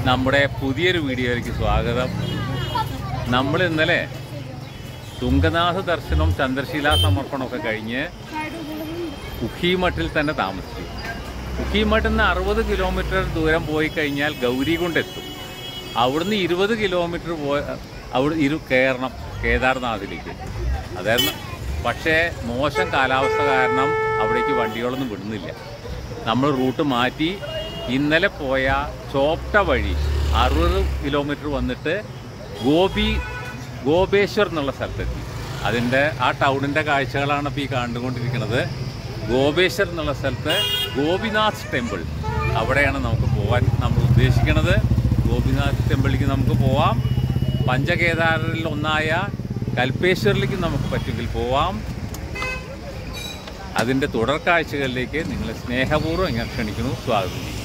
നമ്മുടെ പുതിയൊരു വീഡിയോയിലേക്ക് സ്വാഗതം നമ്മൾ ഇന്നലെ തുങ്കനാഥ ദർശനം ചന്ദ്രശീല സമർപ്പണമൊക്കെ കഴിഞ്ഞ് ഉഖീമഠിൽ തന്നെ താമസിച്ചു ഉഖീമഠിൽ നിന്ന് അറുപത് കിലോമീറ്റർ ദൂരം പോയി കഴിഞ്ഞാൽ ഗൗരികുണ്ട് എത്തും അവിടുന്ന് ഇരുപത് കിലോമീറ്റർ പോയി അവിടെ ഇരു കയറണം കേദാർനാഥിലേക്ക് അതായിരുന്നു പക്ഷേ മോശം കാലാവസ്ഥ കാരണം അവിടേക്ക് വണ്ടികളൊന്നും വിടുന്നില്ല നമ്മൾ റൂട്ട് മാറ്റി ഇന്നലെ പോയ ചോപ്റ്റ വഴി അറുപത് കിലോമീറ്റർ വന്നിട്ട് ഗോപി ഗോപേശ്വർ എന്നുള്ള സ്ഥലത്തെത്തി അതിൻ്റെ ആ ടൗണിൻ്റെ കാഴ്ചകളാണ് ഇപ്പോൾ ഈ കണ്ടുകൊണ്ടിരിക്കുന്നത് ഗോപേശ്വർ എന്നുള്ള സ്ഥലത്ത് ഗോപിനാഥ് ടെമ്പിൾ അവിടെയാണ് നമുക്ക് പോകാൻ നമ്മൾ ഉദ്ദേശിക്കുന്നത് ഗോപിനാഥ് ടെമ്പിളിലേക്ക് നമുക്ക് പോവാം പഞ്ചകേദാരിൽ ഒന്നായ കൽപ്പേശ്വറിലേക്ക് നമുക്ക് പറ്റുമെങ്കിൽ പോവാം അതിൻ്റെ തുടർ കാഴ്ചകളിലേക്ക് നിങ്ങളെ സ്നേഹപൂർവ്വം ഞാൻ ക്ഷണിക്കുന്നു സ്വാഗതം ചെയ്യും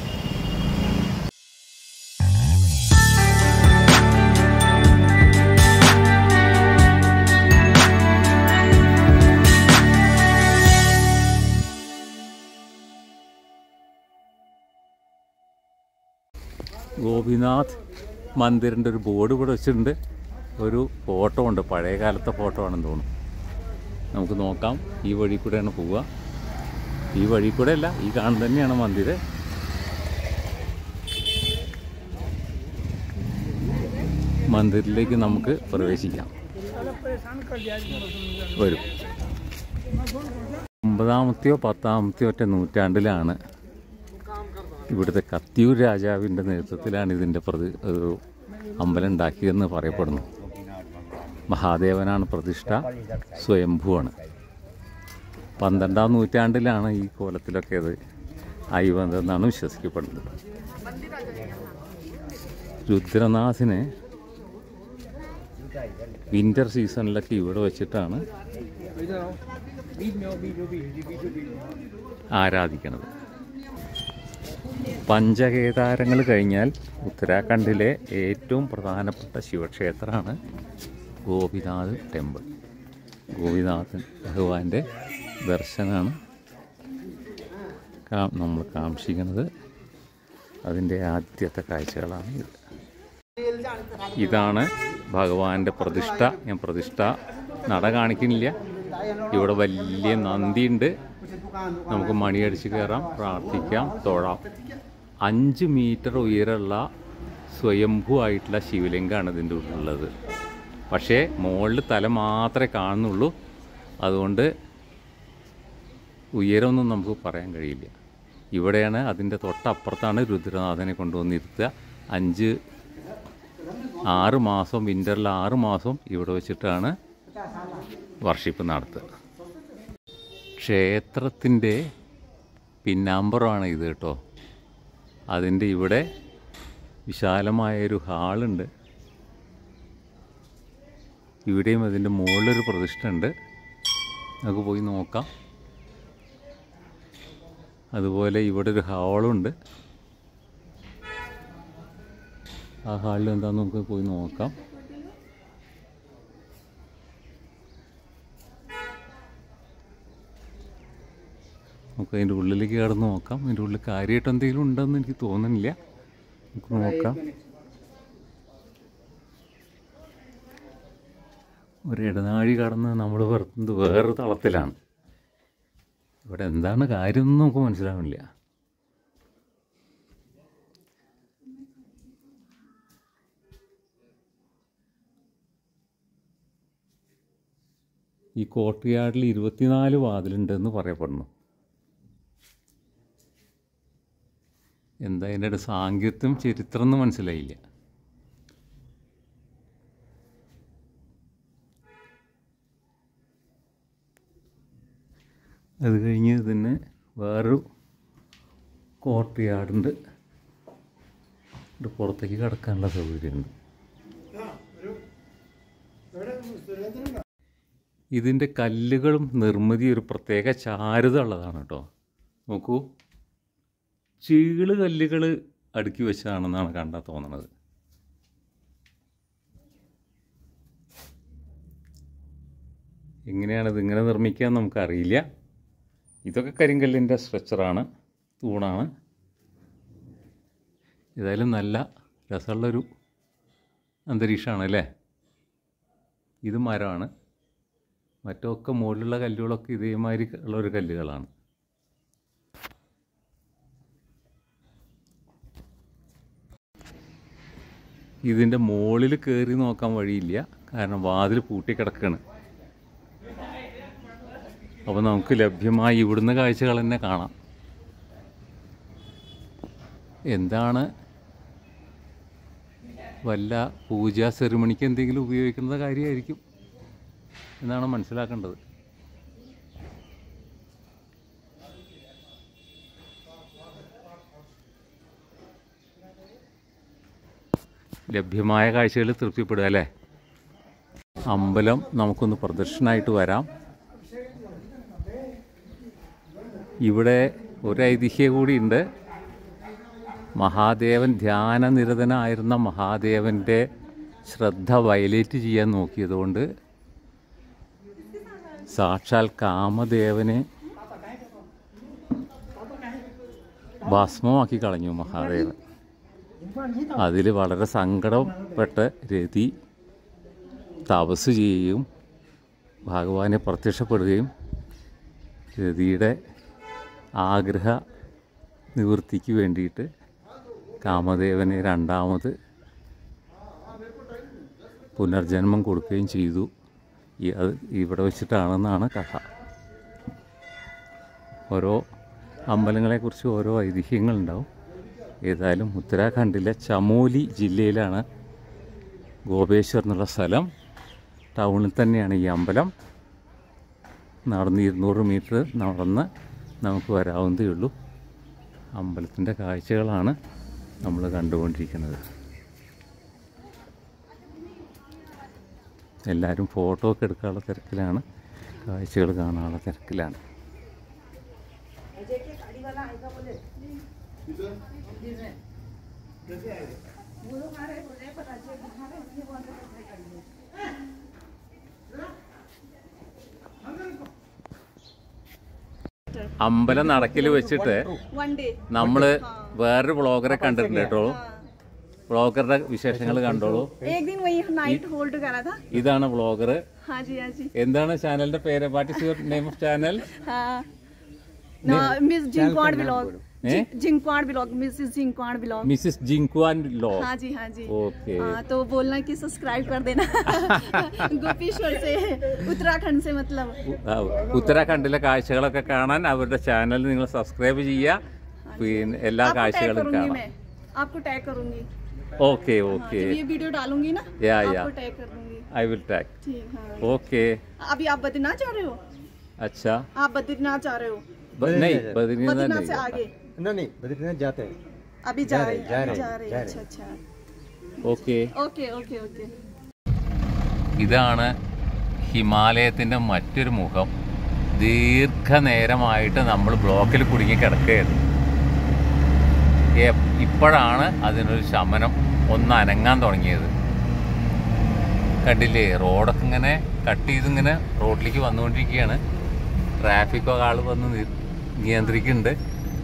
ഗോപിനാഥ് മന്ദിറിൻ്റെ ഒരു ബോർഡ് ഇവിടെ വെച്ചിട്ടുണ്ട് ഒരു ഫോട്ടോ ഉണ്ട് പഴയ കാലത്തെ ഫോട്ടോ ആണെന്ന് തോന്നുന്നു നമുക്ക് നോക്കാം ഈ വഴി കൂടെയാണ് പോവുക ഈ വഴി കൂടെ അല്ല ഈ കാണുന്നത് തന്നെയാണ് മന്ദിര് മന്ദിരിലേക്ക് നമുക്ക് പ്രവേശിക്കാം വരും ഒമ്പതാമത്തെയോ പത്താമത്തെയോ ഒറ്റ നൂറ്റാണ്ടിലാണ് ഇവിടുത്തെ കത്തിയൂർ രാജാവിൻ്റെ നേതൃത്വത്തിലാണ് ഇതിൻ്റെ പ്രതി ഒരു അമ്പലം ഉണ്ടാക്കിയതെന്ന് പറയപ്പെടുന്നു മഹാദേവനാണ് പ്രതിഷ്ഠ സ്വയംഭുവാണ് പന്ത്രണ്ടാം നൂറ്റാണ്ടിലാണ് ഈ കോലത്തിലൊക്കെ അത് ആയി വന്നതെന്നാണ് വിശ്വസിക്കപ്പെടുന്നത് രുദ്രനാഥിനെ വിൻ്റർ സീസണിലൊക്കെ ഇവിടെ വെച്ചിട്ടാണ് ആരാധിക്കണത് പഞ്ചകേദാരങ്ങൾ കഴിഞ്ഞാൽ ഉത്തരാഖണ്ഡിലെ ഏറ്റവും പ്രധാനപ്പെട്ട ശിവക്ഷേത്രമാണ് ഗോപിനാഥ് ടെമ്പിൾ ഗോപിനാഥൻ ഭഗവാന്റെ ദർശനമാണ് കാ- നമ്മൾ കാംക്ഷിക്കുന്നത് അതിൻ്റെ ആദ്യത്തെ കാഴ്ചകളാണ് ഇത് ഇതാണ് ഭഗവാന്റെ പ്രതിഷ്ഠ ഞാൻ പ്രതിഷ്ഠ നട കാണിക്കുന്നില്ല ഇവിടെ വലിയ നന്ദിയുണ്ട് നമുക്ക് മണിയടിച്ച് കയറാം പ്രാർത്ഥിക്കാം തൊഴാം അഞ്ച് മീറ്റർ ഉയരമുള്ള സ്വയംഭൂ ആയിട്ടുള്ള ശിവലിംഗമാണ് ഇതിൻ്റെ ഉള്ളിലുള്ളത് പക്ഷേ മുകളിൽ തല മാത്രമേ കാണുന്നുള്ളൂ അതുകൊണ്ട് ഉയരമൊന്നും നമുക്ക് പറയാൻ കഴിയില്ല ഇവിടെയാണ് അതിൻ്റെ തൊട്ടപ്പുറത്താണ് രുദ്രനാഥനെ കൊണ്ടുവന്നിരുത്തുക അഞ്ച് ആറ് മാസം വിൻ്ററിൽ ആറ് മാസം ഇവിടെ വെച്ചിട്ടാണ് വർഷിപ്പ് നടത്തുക ക്ഷേത്രത്തിൻ്റെ പിന്നാമ്പറമാണ് ഇത് കേട്ടോ അതിൻ്റെ ഇവിടെ വിശാലമായൊരു ഹാളുണ്ട് ഇവിടെയും അതിൻ്റെ മുകളിലൊരു പ്രതിഷ്ഠ ഉണ്ട് നമുക്ക് പോയി നോക്കാം അതുപോലെ ഇവിടെ ഒരു ഹാളുണ്ട് ആ ഹാളിൽ എന്താണെന്ന് നമുക്ക് പോയി നോക്കാം നമുക്ക് അതിൻ്റെ ഉള്ളിലേക്ക് കടന്ന് നോക്കാം അതിൻ്റെ ഉള്ളിൽ കാര്യമായിട്ട് എന്തെങ്കിലും ഉണ്ടെന്ന് എനിക്ക് തോന്നുന്നില്ല നമുക്ക് നോക്കാം ഒരു ഇടനാഴി കടന്ന് നമ്മൾ വരുന്നത് വേറൊരു തളത്തിലാണ് ഇവിടെ എന്താണ് കാര്യം എന്ന് നമുക്ക് മനസ്സിലാവില്ല ഈ കോർട്ട്യാർഡിൽ ഇരുപത്തിനാല് വാതിലുണ്ടെന്ന് പറയപ്പെടുന്നു എന്താ അതിൻ്റെ സാങ്കേത്യം ചരിത്രം എന്ന് മനസ്സിലായില്ല അത് കഴിഞ്ഞ് ഇതിന് വേറൊരു കോർട്ട് യാർഡുണ്ട് ഇത് പുറത്തേക്ക് കിടക്കാനുള്ള സൗകര്യമുണ്ട് ഇതിൻ്റെ കല്ലുകളും നിർമ്മിതി ഒരു പ്രത്യേക ചാരുത ഉള്ളതാണ് കേട്ടോ നോക്കൂ ചീള് കല്ലുകൾ അടുക്കി വെച്ചതാണെന്നാണ് കണ്ടാൽ തോന്നണത് എങ്ങനെയാണ് ഇതിങ്ങനെ നിർമ്മിക്കുക എന്ന് നമുക്കറിയില്ല ഇതൊക്കെ കരിങ്കല്ലിൻ്റെ സ്ട്രക്ചറാണ് തൂണാണ് ഏതായാലും നല്ല രസമുള്ളൊരു അന്തരീക്ഷമാണ് അല്ലേ ഇത് മരമാണ് മറ്റൊക്കെ മുകളിലുള്ള കല്ലുകളൊക്കെ ഇതേമാതിരി ഉള്ളൊരു കല്ലുകളാണ് ഇതിൻ്റെ മുകളിൽ കയറി നോക്കാൻ വഴിയില്ല കാരണം വാതിൽ പൂട്ടിക്കിടക്കാണ് അപ്പോൾ നമുക്ക് ലഭ്യമായ ഇവിടുന്ന് കാഴ്ചകൾ തന്നെ കാണാം എന്താണ് വല്ല പൂജ സെറിമണിക്ക് എന്തെങ്കിലും ഉപയോഗിക്കുന്ന കാര്യമായിരിക്കും എന്നാണ് മനസ്സിലാക്കേണ്ടത് ലഭ്യമായ കാഴ്ചകൾ തൃപ്തിപ്പെടുക അല്ലേ അമ്പലം നമുക്കൊന്ന് പ്രദർശനമായിട്ട് വരാം ഇവിടെ ഒരു ഐതിഹ്യം കൂടിയുണ്ട് മഹാദേവൻ ധ്യാനനിരതനായിരുന്ന മഹാദേവൻ്റെ ശ്രദ്ധ വയലേറ്റ് ചെയ്യാൻ നോക്കിയതുകൊണ്ട് സാക്ഷാൽ കാമദേവനെ ഭസ്മമാക്കി കളഞ്ഞു മഹാദേവൻ അതിൽ വളരെ സങ്കടപ്പെട്ട രതി തപസ് ചെയ്യുകയും ഭഗവാനെ പ്രത്യക്ഷപ്പെടുകയും രതിയുടെ ആഗ്രഹ നിവൃത്തിക്ക് വേണ്ടിയിട്ട് കാമദേവനെ രണ്ടാമത് പുനർജന്മം കൊടുക്കുകയും ചെയ്തു ഈ- അത് ഇവിടെ വെച്ചിട്ടാണെന്നാണ് കഥ ഓരോ അമ്പലങ്ങളെക്കുറിച്ച് ഓരോ ഐതിഹ്യങ്ങളുണ്ടാവും ഏതായാലും ഉത്തരാഖണ്ഡിലെ ചമോലി ജില്ലയിലാണ് ഗോപേശ്വർ എന്നുള്ള സ്ഥലം ടൗണിൽ തന്നെയാണ് ഈ അമ്പലം നടന്ന് ഇരുന്നൂറ് മീറ്റർ നടന്ന് നമുക്ക് വരാവുന്നതേ ഉള്ളൂ അമ്പലത്തിൻ്റെ കാഴ്ചകളാണ് നമ്മൾ കണ്ടുകൊണ്ടിരിക്കുന്നത് എല്ലാവരും ഫോട്ടോ ഒക്കെ എടുക്കാനുള്ള തിരക്കിലാണ് കാഴ്ചകൾ കാണാനുള്ള തിരക്കിലാണ് അമ്പലം നടക്കിൽ വെച്ചിട്ട് वन डे നമ്മൾ വേറൊരു വ്ളോഗറെ കണ്ടിട്ടുണ്ട് കേട്ടോ വ്ളോഗറുടെ വിശേഷങ്ങൾ കണ്ടോളൂ एक दिन वही नाइट होल्ड करा था ഇതാണ് വ്ളോഗർ हाँ जी हाँ जी എന്താണ് ചാനലിന്റെ പേര് what is your name of channel हाँ ना मिस जिंकवाड़ ब्लॉग हैं? जिंकवाड़ ब्लॉग मिसेस जिंकवाड़ ब्लॉग മിസ്സിസ് ജിങ്ക്വാൻ ലോ हाँ जी हाँ जी ഓക്കെ हाँ तो बोलना कि सब्सक्राइब कर देना गोपीश्वर से उत्तराखंड से मतलब ഉത്തരാഖണ്ഡിലെ കാഴ്ചകളൊക്കെ കാണാൻ അവരുടെ ചാനൽ നിങ്ങൾ സബ്സ്ക്രൈബ് ചെയ്യുക പിന്നെ എല്ലാ आपको टैग കാഴ്ചകളും करूंगी കാണാം मैं आपको टैग करूंगी ഓക്കെ हाँ, ഓക്കെ जब ये वीडियो डालूंगी ना या, या। आपको टैग कर दूंगी ഐ विल टैग ठीक हाँ ओके अभी आप बद्रीनाथ जा रहे हो अच्छा आप बद्रीनाथ जा रहे हो ब- नहीं बद्रीनाथ बद्रीनाथ से नहीं आगे नहीं नहीं बद्रीनाथ जाते हैं अभी जा जा रहे रहे, जा रहे, जा रहे जा अच्छा अच्छा ഓക്കെ ओके ओके ओके ഇതാണ് ഹിമാലയത്തിൻ്റെ മറ്റൊരു മുഖം ദീർഘനേരമായിട്ട് നമ്മൾ ബ്ലോക്കിൽ കുടുങ്ങി കിടക്കുകയായിരുന്നു എ- ഇപ്പോഴാണ് അതിനൊരു ശമനം ഒന്ന് അനങ്ങാൻ തുടങ്ങിയത് കണ്ടില്ലേ റോഡൊക്കെ ഇങ്ങനെ കട്ട് ചെയ്തിങ്ങനെ റോഡിലേക്ക് വന്നുകൊണ്ടിരിക്കുകയാണ് ട്രാഫിക്കൊക്കെ ആൾ വന്ന് നി- നിയന്ത്രിക്കുന്നുണ്ട്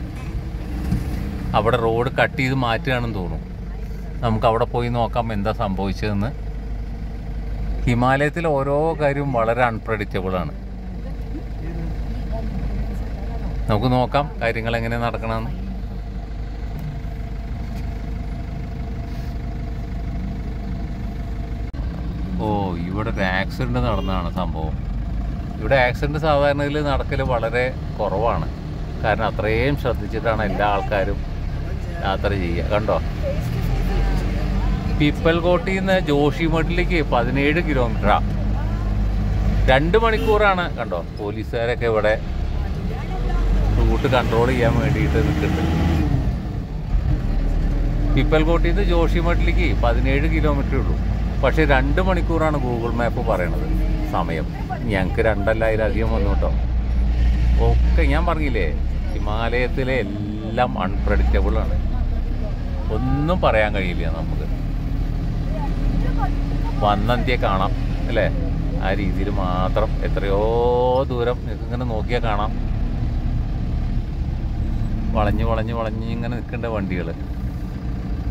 അവിടെ റോഡ് കട്ട് ചെയ്ത് മാറ്റുകയാണെന്ന് തോന്നുന്നു നമുക്ക് അവിടെ പോയി നോക്കാം എന്താ സംഭവിച്ചതെന്ന് ഹിമാലയത്തിൽ ഓരോ കാര്യവും വളരെ അൺപ്രഡിക്റ്റബിൾ ആണ് നമുക്ക് നോക്കാം കാര്യങ്ങൾ എങ്ങനെ നടക്കണമെന്ന് ഓ ഇവിടെ ഒരു ആക്സിഡന്റ് നടന്നതാണ് സംഭവം ഇവിടെ ആക്സിഡന്റ് സാധാരണയിൽ നടക്കൽ വളരെ കുറവാണ് കാരണം അത്രയും ശ്രദ്ധിച്ചിട്ടാണ് എല്ലാ ആൾക്കാരും യാത്ര ചെയ്യുക കണ്ടോ പിപ്പൽകോട്ടിൽ നിന്ന് ജോഷിമഠിലേക്ക് പതിനേഴ് കിലോമീറ്ററാ രണ്ട് മണിക്കൂറാണ് കണ്ടോ പോലീസുകാരൊക്കെ ഇവിടെ റൂട്ട് കൺട്രോൾ ചെയ്യാൻ വേണ്ടിയിട്ട് നിൽക്കുന്നുണ്ട് പിപ്പൽകോട്ടിൽ നിന്ന് ജോഷിമഠിലേക്ക് പതിനേഴ് കിലോമീറ്റർ ഉള്ളൂ പക്ഷേ രണ്ട് മണിക്കൂറാണ് ഗൂഗിൾ മാപ്പ് പറയണത് സമയം ഞങ്ങൾക്ക് രണ്ടല്ല അതിലധികം വന്നു കേട്ടോ ഒക്കെ ഞാൻ പറഞ്ഞില്ലേ ഹിമാലയത്തിലെ എല്ലാം അൺപ്രഡിക്റ്റബിൾ ആണ് ഒന്നും പറയാൻ കഴിയില്ല നമുക്ക് വന്നന്ത്യ കാണാം അല്ലേ ആ രീതിയിൽ മാത്രം എത്രയോ ദൂരം നിങ്ങൾക്ക് ഇങ്ങനെ നോക്കിയാൽ കാണാം വളഞ്ഞ് വളഞ്ഞ് വളഞ്ഞ് ഇങ്ങനെ നിൽക്കേണ്ട വണ്ടികൾ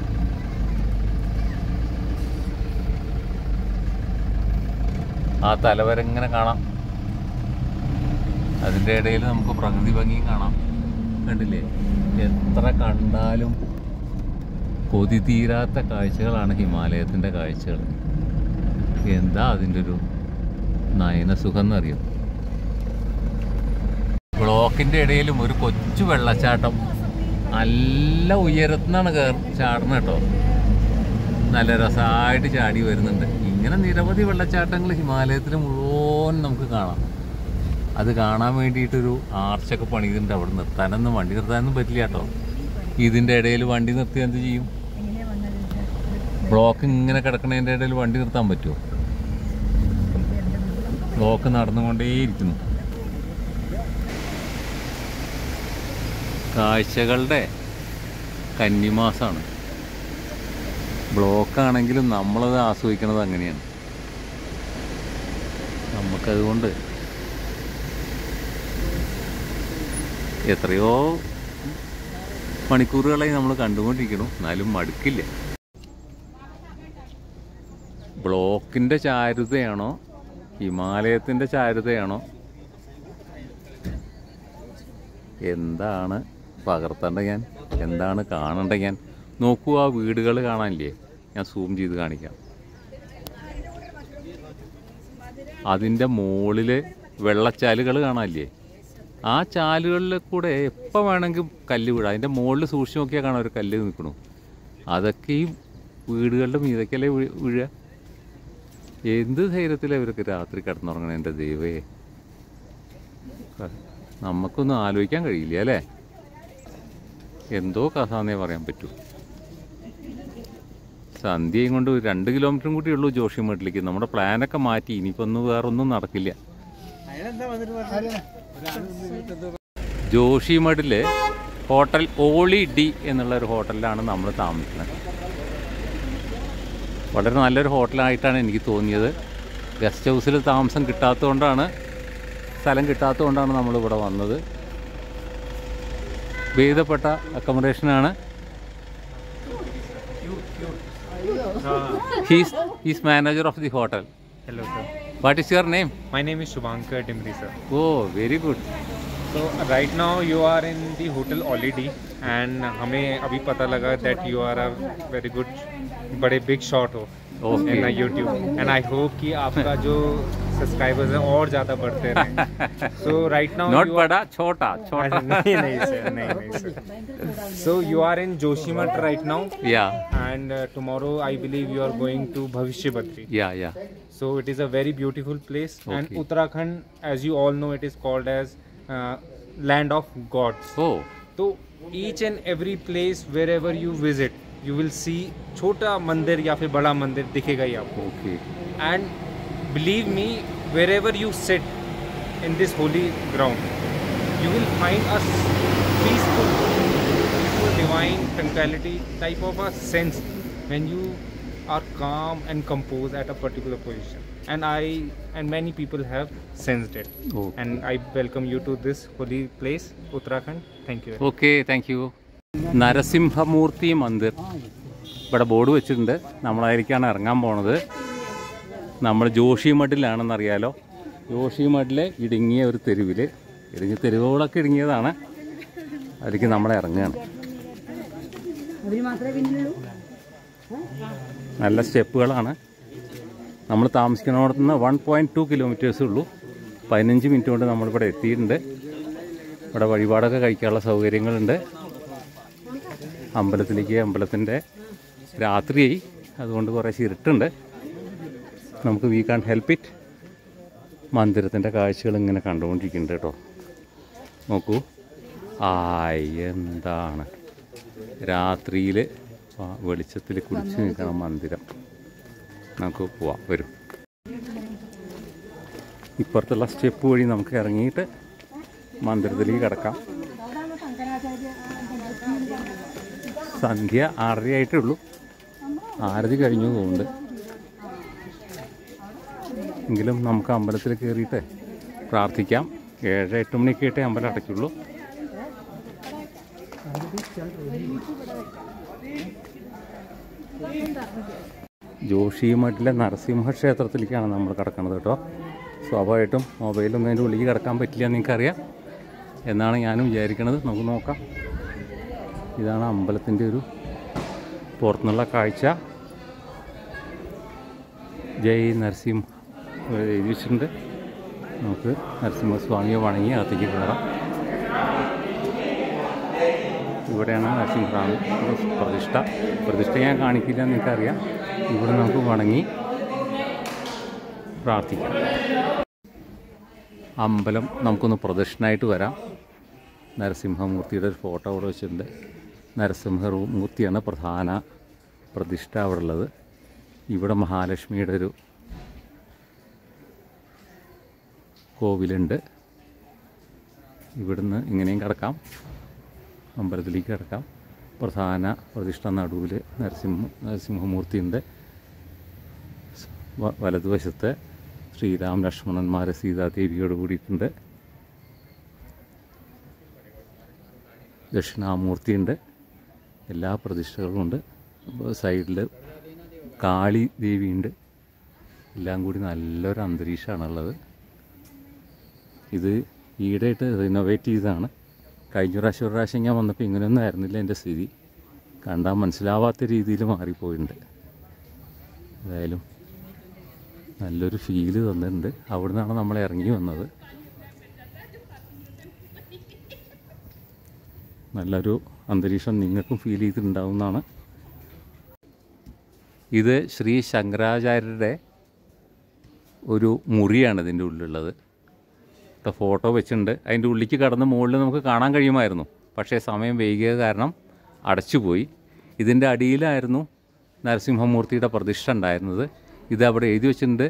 ആ തലവര ഇങ്ങനെ കാണാം അതിൻ്റെ ഇടയിൽ നമുക്ക് പ്രകൃതി ഭംഗിയും കാണാം കണ്ടില്ലേ എത്ര കണ്ടാലും കൊതി തീരാത്ത കാഴ്ചകളാണ് ഹിമാലയത്തിൻ്റെ കാഴ്ചകൾ എന്താ അതിൻ്റെ ഒരു നയനസുഖം എന്നറിയും ബ്ലോക്കിൻ്റെ ഇടയിലും ഒരു കൊച്ചു വെള്ളച്ചാട്ടം നല്ല ഉയരത്തുനിന്നാണ് കയർ ചാടണം കേട്ടോ നല്ല രസമായിട്ട് ചാടി വരുന്നുണ്ട് ഇങ്ങനെ നിരവധി വെള്ളച്ചാട്ടങ്ങൾ ഹിമാലയത്തിൽ മുഴുവൻ നമുക്ക് കാണാം അത് കാണാൻ വേണ്ടിയിട്ടൊരു ആർച്ചൊക്കെ പണിതിട്ടുണ്ട് അവിടെ നിർത്താനൊന്നും വണ്ടി നിർത്താനൊന്നും പറ്റില്ല കേട്ടോ ഇതിൻ്റെ ഇടയിൽ വണ്ടി നിർത്തി എന്ത് ചെയ്യും ബ്ലോക്ക് ഇങ്ങനെ കിടക്കുന്നതിൻ്റെ ഇടയിൽ വണ്ടി നിർത്താൻ പറ്റുമോ ബ്ലോക്ക് നടന്നുകൊണ്ടേയിരിക്കുന്നു കാഴ്ചകളുടെ കന്നിമാസമാണ് ബ്ലോക്കാണെങ്കിലും നമ്മളത് ആസ്വദിക്കുന്നത് അങ്ങനെയാണ് നമുക്കതുകൊണ്ട് എത്രയോ മണിക്കൂറുകളായി നമ്മൾ കണ്ടുകൊണ്ടിരിക്കണം എന്നാലും മടുക്കില്ല ബ്ലോക്കിൻ്റെ ചാരുതയാണോ ഹിമാലയത്തിൻ്റെ ചാരുതയാണോ എന്താണ് പകർത്തേണ്ട ഞാൻ എന്താണ് കാണേണ്ട ഞാൻ നോക്കൂ ആ വീടുകൾ കാണാനില്ലേ ഞാൻ സൂം ചെയ്ത് കാണിക്കാം അതിൻ്റെ മുകളിൽ വെള്ളച്ചാലുകൾ കാണാനില്ലേ ആ ചാലുകളിൽ കൂടെ എപ്പോൾ വേണമെങ്കിലും കല്ല് വീഴാം അതിൻ്റെ മുകളിൽ സൂക്ഷിച്ച് നോക്കിയാൽ കാണാം ഒരു കല്ല് നിൽക്കണു അതൊക്കെ ഈ വീടുകളുടെ മീതൊക്കെയല്ലേ വീ- വീഴുക എന്ത് ധൈര്യത്തിലാണ് ഇവരൊക്കെ രാത്രി കിടന്നുറങ്ങണേ എൻ്റെ ദൈവേ ക- നമുക്കൊന്നും ആലോചിക്കാൻ കഴിയില്ല അല്ലേ എന്തോ കഥാന്നേ പറയാൻ പറ്റൂ സന്ധ്യയും കൊണ്ട് ഒരു രണ്ട് കിലോമീറ്ററും കൂടി ഉള്ളൂ ജോഷിമേട്ടിലേക്ക് നമ്മുടെ പ്ലാനൊക്കെ മാറ്റി ഇനിയിപ്പോൾ ഒന്നും വേറൊന്നും നടക്കില്ല ജോഷിമഠില് ഹോട്ടൽ ഓളി ഡി എന്നുള്ള ഒരു ഹോട്ടലിലാണ് നമ്മൾ താമസിക്കുന്നത് വളരെ നല്ലൊരു ഹോട്ടലായിട്ടാണ് എനിക്ക് തോന്നിയത് ഗസ്റ്റ് ഹൗസിൽ താമസം കിട്ടാത്തതുകൊണ്ടാണ് സ്ഥലം കിട്ടാത്തതുകൊണ്ടാണ് നമ്മൾ ഇവിടെ വന്നത് ഭേദപ്പെട്ട അക്കോമഡേഷനാണ് he's he's manager of the hotel Hello, sir. What is your name My name is Shubhankar Dimri, sir. Oh very good So right now you are in the hotel Olidi, and हमें अभी पता लगा that you are a very good, बड़े big shot हो Okay. in a YouTube, and I hope कि आपका जो subscribers हैं और ज़्यादा बढ़ते रहें. So right now not you ബഡ ഛോട്ടാ are, ഛോട്ടാ नहीं नहीं sir, नहीं नहीं sir. So you are in Joshimath right now, yeah and uh, tomorrow I believe you are going to Bhavishya Badri. Yeah yeah So it is a very beautiful place, and Okay. Uttarakhand, as you all know, it is called as uh, land of gods. Oh So each and every place wherever you visit, you will see छोटा मंदिर या फिर बड़ा मंदिर दिखेगा ही आपको okay and believe me wherever you sit in this holy ground you will find a s- peaceful divine tranquility type of a sense when you are calm and composed at a particular position and i and many people have sensed it Okay. and i welcome you to this holy place uttarakhand thank you okay thank you Narasimhamurthy മന്ദിർ ഇവിടെ board വെച്ചിട്ടുണ്ട് നമ്മളതിലേക്കാണ് ഇറങ്ങാൻ പോണത് നമ്മൾ ജോഷിമഠിലാണെന്നറിയാലോ ജോഷിമഠിലെ ഇടുങ്ങിയ ഒരു തെരുവിൽ ഇടുങ്ങിയ തെരുവുകളൊക്കെ ഇടുങ്ങിയതാണ് അതിലേക്ക് നമ്മൾ ഇറങ്ങുകയാണ് നല്ല സ്റ്റെപ്പുകളാണ് നമ്മൾ താമസിക്കുന്നിടത്ത് നിന്ന് വൺ പോയിൻറ്റ് ടു കിലോമീറ്റേഴ്സേ ഉള്ളൂ പതിനഞ്ച് മിനിറ്റ് കൊണ്ട് നമ്മളിവിടെ എത്തിയിട്ടുണ്ട് ഇവിടെ വഴിപാടൊക്കെ കഴിക്കാനുള്ള സൗകര്യങ്ങളുണ്ട് അമ്പലത്തിലേക്ക് അമ്പലത്തിൻ്റെ രാത്രിയായി അതുകൊണ്ട് കുറേ ഇരുട്ടുണ്ട് നമുക്ക് വി കാൺ ഹെൽപ്പ് ഇറ്റ് മന്ദിരത്തിൻ്റെ കാഴ്ചകൾ ഇങ്ങനെ കണ്ടുകൊണ്ടിരിക്കുന്നുണ്ട് കേട്ടോ നോക്കൂ ആയ് എന്താണ് രാത്രിയിൽ വെളിച്ചത്തിൽ കുടിച്ച് നിൽക്കണം മന്ദിരം നമുക്ക് പോവാം വരും ഇപ്പുറത്തുള്ള സ്റ്റെപ്പ് വഴി നമുക്ക് ഇറങ്ങിയിട്ട് മന്ദിരത്തിലേക്ക് കിടക്കാം സന്ധ്യ ആറര ആയിട്ടേ ഉള്ളൂ ആരതി കഴിഞ്ഞു പോകുന്നുണ്ട് എങ്കിലും നമുക്ക് അമ്പലത്തിൽ കയറിയിട്ട് പ്രാർത്ഥിക്കാം ഏഴ് എട്ട് മണിക്ക് ആയിട്ടേ അമ്പലം അടയ്ക്കുള്ളൂ ജോഷിമഠിലെ നരസിംഹ ക്ഷേത്രത്തിലേക്കാണ് നമ്മൾ കിടക്കുന്നത് കേട്ടോ സ്വാഭാവികമായിട്ടും മൊബൈലൊന്നും അതിൻ്റെ ഉള്ളിൽ കിടക്കാൻ പറ്റില്ല എന്ന് എനിക്കറിയാം എന്നാണ് ഞാനും വിചാരിക്കുന്നത് നമുക്ക് നോക്കാം ഇതാണ് അമ്പലത്തിൻ്റെ ഒരു പുറത്തുനിന്നുള്ള കാഴ്ച ജയ് നരസിംഹ എഴുതി വെച്ചിട്ടുണ്ട് നമുക്ക് നരസിംഹസ്വാമിയെ വണങ്ങി അകത്തേക്ക് കയറാം ഇവിടെയാണ് നരസിംഹസ്വാമി പ്രതിഷ്ഠ പ്രതിഷ്ഠ ഞാൻ കാണിക്കില്ല എന്ന് എനിക്കറിയാം ഇവിടെ നമുക്ക് വണങ്ങി പ്രാർത്ഥിക്കാം അമ്പലം നമുക്കൊന്ന് പ്രദക്ഷിണമായിട്ട് വരാം നരസിംഹമൂർത്തിയുടെ ഒരു ഫോട്ടോ അവിടെ വെച്ചിട്ടുണ്ട് നരസിംഹമൂർത്തിയാണ് പ്രധാന പ്രതിഷ്ഠ അവിടെ ഉള്ളത് ഇവിടെ മഹാലക്ഷ്മിയുടെ ഒരു കോവിലുണ്ട് ഇവിടുന്ന് ഇങ്ങനെയും കിടക്കാം അമ്പലത്തിലേക്ക് കിടക്കാം പ്രധാന പ്രതിഷ്ഠ നടുവിൽ നരസിംഹ നരസിംഹമൂർത്തിയുണ്ട് വ- വലതുവശത്ത് ശ്രീരാം ലക്ഷ്മണന്മാരെ സീതാദേവിയോട് കൂടിയിട്ടുണ്ട് ദക്ഷിണാമൂർത്തിയുണ്ട് എല്ലാ പ്രതിഷ്ഠകളും ഉണ്ട് സൈഡിൽ കാളി ദേവിയുണ്ട് എല്ലാം കൂടി നല്ലൊരു അന്തരീക്ഷമാണുള്ളത് ഇത് ഈടായിട്ട് റിനോവേറ്റ് ചെയ്തതാണ് കഴിഞ്ഞ പ്രാവശ്യം ഒരു പ്രാവശ്യം ഞാൻ വന്നപ്പോൾ ഇങ്ങനെയൊന്നും ആയിരുന്നില്ല എൻ്റെ സ്ഥിതി കണ്ടാൽ മനസ്സിലാവാത്ത രീതിയിൽ മാറിപ്പോയിട്ടുണ്ട് ഏതായാലും നല്ലൊരു ഫീല് തന്നിട്ടുണ്ട് അവിടെ നിന്നാണ് നമ്മൾ ഇറങ്ങി വന്നത് നല്ലൊരു അന്തരീക്ഷം നിങ്ങൾക്കും ഫീൽ ചെയ്തിട്ടുണ്ടാവുന്നതാണ് ഇത് ശ്രീ ശങ്കരാചാര്യരുടെ ഒരു മുറിയാണ് ഇതിൻ്റെ ഉള്ളിലുള്ളത് ഇവിടെ ഫോട്ടോ വെച്ചിട്ടുണ്ട് അതിൻ്റെ ഉള്ളിലേക്ക് കടന്ന് മുകളിൽ നമുക്ക് കാണാൻ കഴിയുമായിരുന്നു പക്ഷേ സമയം വൈകിയത് കാരണം അടച്ചുപോയി ഇതിൻ്റെ അടിയിലായിരുന്നു നരസിംഹമൂർത്തിയുടെ പ്രതിഷ്ഠ ഉണ്ടായിരുന്നത് ഇത് അവിടെ എഴുതി വെച്ചിട്ടുണ്ട്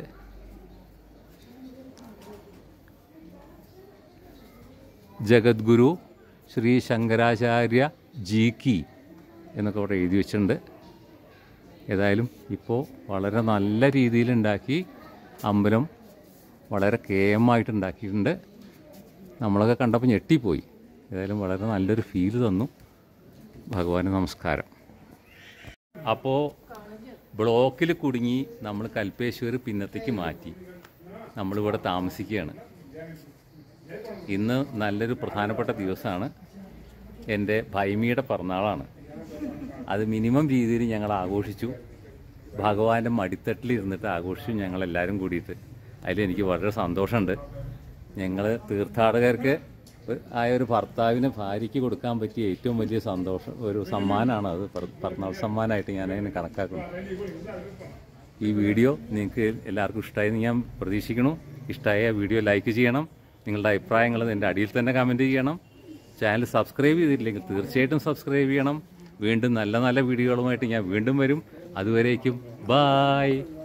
ജഗദ്ഗുരു ശ്രീ ശങ്കരാചാര്യ ജി കി എന്നൊക്കെ അവിടെ എഴുതി വെച്ചിട്ടുണ്ട് ഏതായാലും ഇപ്പോൾ വളരെ നല്ല രീതിയിലുണ്ടാക്കി അമ്പലം വളരെ കേമായിട്ട് ഉണ്ടാക്കിയിട്ടുണ്ട് നമ്മളൊക്കെ കണ്ടപ്പോൾ ഞെട്ടിപ്പോയി ഏതായാലും വളരെ നല്ലൊരു ഫീല് തന്നു ഭഗവാന് നമസ്കാരം അപ്പോൾ ബ്ലോക്കിൽ കുടുങ്ങി നമ്മൾ കൽപ്പേശ്വർ പിന്നത്തേക്ക് മാറ്റി നമ്മളിവിടെ താമസിക്കുകയാണ് ഇന്ന് നല്ലൊരു പ്രധാനപ്പെട്ട ദിവസമാണ് എൻ്റെ ഭൈമിയുടെ പിറന്നാളാണ് അത് മിനിമം രീതിയിൽ ഞങ്ങൾ ആഘോഷിച്ചു ഭഗവാന്റെ മടിത്തട്ടിൽ ഇരുന്നിട്ട് ആഘോഷിച്ചു ഞങ്ങളെല്ലാവരും കൂടിയിട്ട് അതിലെനിക്ക് വളരെ സന്തോഷമുണ്ട് ഞങ്ങൾ തീർത്ഥാടകർക്ക് ഒരു- ആയ ഒരു ഭർത്താവിന് ഭാര്യയ്ക്ക് കൊടുക്കാൻ പറ്റിയ ഏറ്റവും വലിയ സന്തോഷം ഒരു സമ്മാനമാണ് അത് പിറ- പിറന്നാൾ സമ്മാനമായിട്ട് ഞാൻ അതിനെ കണക്കാക്കുന്നു ഈ വീഡിയോ നിങ്ങൾക്ക് എല്ലാവർക്കും ഇഷ്ടമായെന്ന് ഞാൻ പ്രതീക്ഷിക്കുന്നു ഇഷ്ടമായ വീഡിയോ ലൈക്ക് ചെയ്യണം നിങ്ങളുടെ അഭിപ്രായങ്ങൾ എൻ്റെ അടിയിൽ തന്നെ കമൻറ്റ് ചെയ്യണം ചാനൽ സബ്സ്ക്രൈബ് ചെയ്തിട്ടില്ലെങ്കിൽ തീർച്ചയായിട്ടും സബ്സ്ക്രൈബ് ചെയ്യണം വീണ്ടും നല്ല നല്ല വീഡിയോകളുമായിട്ട് ഞാൻ വീണ്ടും വരും അതുവരേക്കും ബായ്